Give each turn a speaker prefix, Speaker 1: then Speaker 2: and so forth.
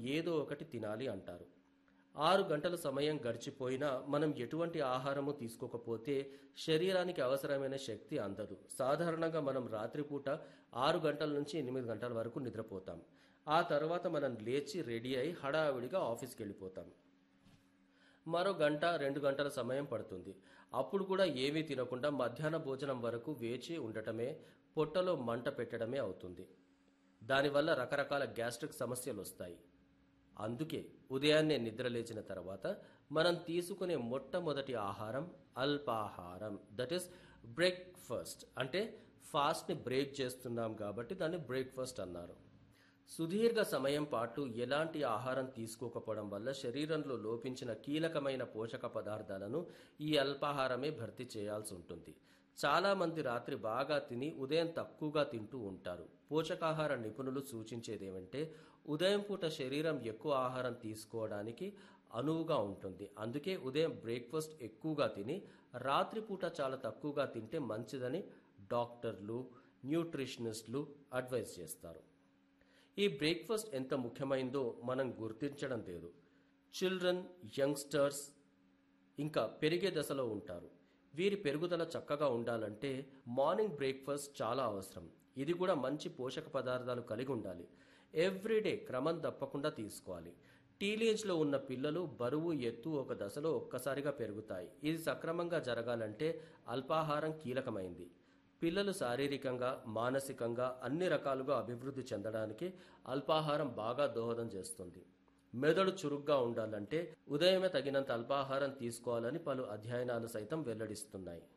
Speaker 1: ఏదో ఒకటి తినాలి అంటారు ఆరు గంటల సమయం గడిచిపోయినా మనం ఎటువంటి ఆహారము తీసుకోకపోతే శరీరానికి అవసరమైన శక్తి అందదు సాధారణంగా మనం రాత్రిపూట ఆరు గంటల నుంచి ఎనిమిది గంటల వరకు నిద్రపోతాం ఆ తర్వాత మనం లేచి రెడీ అయి హడావిడిగా ఆఫీస్కి వెళ్ళిపోతాం మరో గంట రెండు గంటల సమయం పడుతుంది అప్పుడు కూడా ఏమీ తినకుండా మధ్యాహ్న భోజనం వరకు వేచి ఉండటమే పొట్టలో మంట పెట్టడమే అవుతుంది దానివల్ల రకరకాల గ్యాస్ట్రిక్ సమస్యలు వస్తాయి అందుకే ఉదయాన్నే నిద్రలేచిన తర్వాత మనం తీసుకునే మొట్టమొదటి ఆహారం అల్పాహారం దట్ ఈస్ బ్రేక్ఫాస్ట్ అంటే ఫాస్ట్ని బ్రేక్ చేస్తున్నాం కాబట్టి దాన్ని బ్రేక్ఫాస్ట్ అన్నారు సుదీర్ఘ సమయం పాటు ఎలాంటి ఆహారం తీసుకోకపోవడం వల్ల శరీరంలో లోపించిన కీలకమైన పోషక పదార్థాలను ఈ అల్పాహారమే భర్తీ చేయాల్సి ఉంటుంది చాలా మంది రాత్రి బాగా తిని ఉదయం తక్కువగా తింటూ ఉంటారు పోషకాహార నిపుణులు సూచించేదేమంటే ఉదయం పూట శరీరం ఎక్కువ ఆహారం తీసుకోవడానికి అనువుగా ఉంటుంది అందుకే ఉదయం బ్రేక్ఫాస్ట్ ఎక్కువగా తిని రాత్రిపూట చాలా తక్కువగా తింటే మంచిదని డాక్టర్లు న్యూట్రిషనిస్టులు అడ్వైస్ చేస్తారు ఈ బ్రేక్ఫాస్ట్ ఎంత ముఖ్యమైందో మనం గుర్తించడం లేదు చిల్డ్రన్ యంగ్స్టర్స్ ఇంకా పెరిగే దశలో ఉంటారు వీరి పెరుగుదల చక్కగా ఉండాలంటే మార్నింగ్ బ్రేక్ఫాస్ట్ చాలా అవసరం ఇది కూడా మంచి పోషక పదార్థాలు కలిగి ఉండాలి ఎవ్రీడే క్రమం తప్పకుండా తీసుకోవాలి టీనేజ్లో ఉన్న పిల్లలు బరువు ఎత్తు ఒక దశలో ఒక్కసారిగా పెరుగుతాయి ఇది సక్రమంగా జరగాలంటే అల్పాహారం కీలకమైంది పిల్లలు శారీరకంగా మానసికంగా అన్ని రకాలుగా అభివృద్ధి చెందడానికి అల్పాహారం బాగా దోహదం చేస్తుంది మెదడు చురుగ్గా ఉండాలంటే ఉదయమే తగినంత అల్పాహారం తీసుకోవాలని పలు అధ్యయనాలు సైతం వెల్లడిస్తున్నాయి